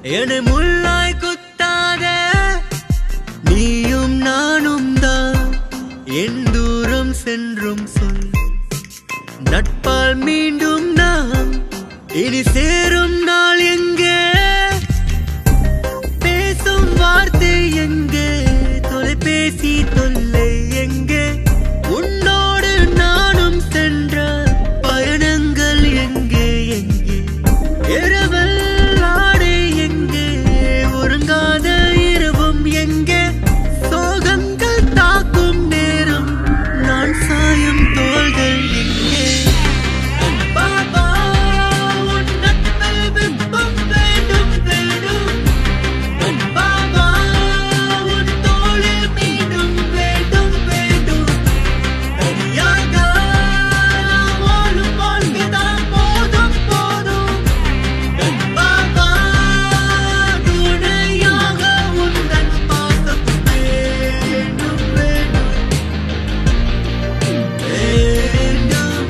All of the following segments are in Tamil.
என முள்ளாய் குத்தாத நீயும் நானும் தான் என் தூரம் சென்றும் சொல் நட்பால் மீண்டும் நாம் இனி சேரும் நாள் எங்கே பேசும் வார்த்தை எங்கே தொலைபேசி தொல்லை எங்கே உன்னோடு நானும் சென்ற பயணங்கள் எங்கே எங்கே இரவல் ஆடை எங்கே உறங்காத இரவும் எங்கே சோகங்கள் தாக்கும் நேரம் நான் சாயும் தோள்கள் எங்கே பாபா உன் நட்பில் விருப்பம் வேண்டும் வேண்டும் உன் பாபா உன் தோளில் மீண்டும் வேண்டும் வேண்டும் தனியாக நாம் வாழும் வாழ்க்கைதான் போதும் போதும் என் பாபா துணையாக உந்தன் பாசம் வேண்டும் வேண்டும் வேண்டும்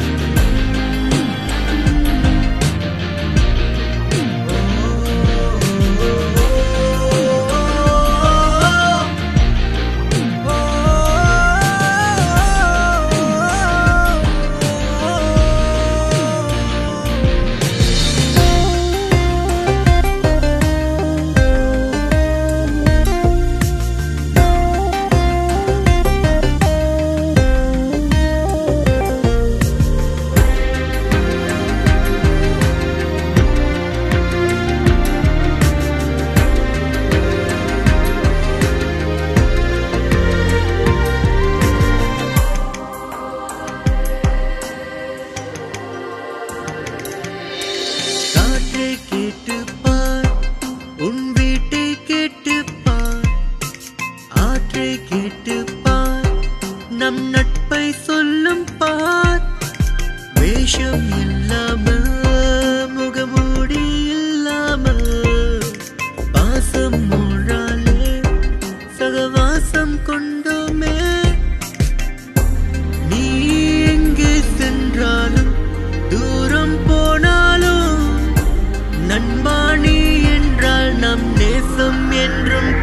காற்றை கேட்டுப் பார் உன் வீட்டை கேட்டுப் பார் ஆற்றை கேட்டுப் பார் நம் நட்பை சொல்லும் பார் வேஷம் இல்லாம முகமூடி இல்லாம பாசம் மூழாலே சகவாசம் கொண்டோமே நீ எங்கே சென்றாலும் தூரம் போனாலும் நண்பா நீ என்றால் நம் நேசம் என்றும்